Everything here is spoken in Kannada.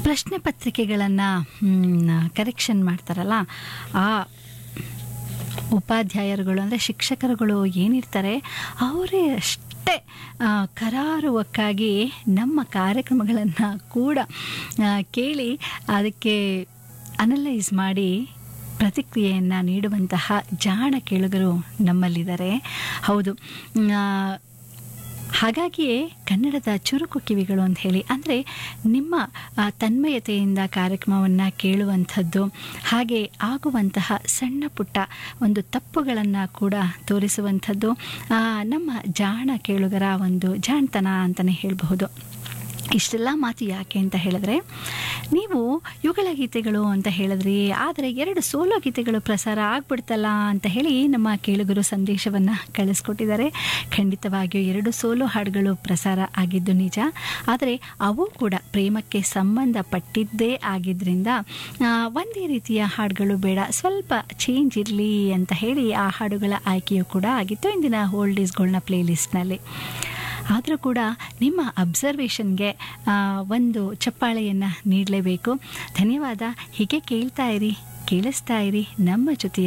ಪ್ರಶ್ನೆ ಪತ್ರಿಕೆಗಳನ್ನು ಕರೆಕ್ಷನ್ ಮಾಡ್ತಾರಲ್ಲ ಆ ಉಪಾಧ್ಯಾಯರುಗಳು ಅಂದರೆ ಶಿಕ್ಷಕರುಗಳು ಏನಿರ್ತಾರೆ ಅವರೇ ಅಷ್ಟೇ ಆ, ಕರಾರುವಕ್ಕಾಗಿ ನಮ್ಮ ಕಾರ್ಯಕ್ರಮಗಳನ್ನು ಕೂಡ ಆ, ಕೇಳಿ ಅದಕ್ಕೆ ಅನಲೈಸ್ ಮಾಡಿ ಪ್ರತಿಕ್ರಿಯೆಯನ್ನು ನೀಡುವಂತಹ ಜಾಣ ಕೇಳುಗರು ನಮ್ಮಲ್ಲಿದ್ದಾರೆ ಹೌದು ಆ, ಹಾಗಾಗಿಯೇ ಕನ್ನಡದ ಚುರುಕು ಕಿವಿಗಳು ಅಂತ ಹೇಳಿ ಅಂದರೆ ನಿಮ್ಮ ಆ, ತನ್ಮಯತೆಯಿಂದ ಕಾರ್ಯಕ್ರಮವನ್ನು ಕೇಳುವಂಥದ್ದು ಹಾಗೆ ಆಗುವಂತಹ ಸಣ್ಣ ಪುಟ್ಟ ಒಂದು ತಪ್ಪುಗಳನ್ನು ಕೂಡ ತೋರಿಸುವಂಥದ್ದು ಆ, ನಮ್ಮ ಜಾಣ ಕೇಳುಗರ ಒಂದು ಜಾಣತನ ಅಂತಲೇ ಹೇಳಬಹುದು ಇಷ್ಟೆಲ್ಲ ಮಾತು ಯಾಕೆ ಅಂತ ಹೇಳಿದ್ರೆ ನೀವು ಯುಗಳ ಗೀತೆಗಳು ಅಂತ ಹೇಳಿದ್ರಿ ಆದರೆ ಎರಡು ಸೋಲೋ ಗೀತೆಗಳು ಪ್ರಸಾರ ಆಗ್ಬಿಡ್ತಲ್ಲ ಅಂತ ಹೇಳಿ ನಮ್ಮ ಕೇಳುಗರು ಸಂದೇಶವನ್ನು ಕಳಿಸ್ಕೊಟ್ಟಿದ್ದಾರೆ ಖಂಡಿತವಾಗಿಯೂ ಎರಡು ಸೋಲೋ ಹಾಡುಗಳು ಪ್ರಸಾರ ಆಗಿದ್ದು ನಿಜ ಆದರೆ ಅವು ಕೂಡ ಪ್ರೇಮಕ್ಕೆ ಸಂಬಂಧಪಟ್ಟಿದ್ದೇ ಆಗಿದ್ದರಿಂದ ಆ, ಒಂದೇ ರೀತಿಯ ಹಾಡುಗಳು ಬೇಡ ಸ್ವಲ್ಪ ಚೇಂಜ್ ಇರಲಿ ಅಂತ ಹೇಳಿ ಆ ಹಾಡುಗಳ ಆಯ್ಕೆಯೂ ಕೂಡ ಆಗಿತ್ತು ಇಂದಿನ ಓಲ್ಡ್ ಈಸ್ಗಳನ್ನ ಪ್ಲೇಲಿಸ್ಟ್ನಲ್ಲಿ ಆದರೂ ಕೂಡ ನಿಮ್ಮ ಅಬ್ಸರ್ವೇಷನ್ಗೆ ಒಂದು ಚಪ್ಪಾಳೆಯನ್ನು ನೀಡಲೇಬೇಕು ಧನ್ಯವಾದ ಹೀಗೆ ಕೇಳ್ತಾ ಇರಿ ಕೇಳಿಸ್ತಾ ಇರಿ ನಮ್ಮ ಜೊತೆಯ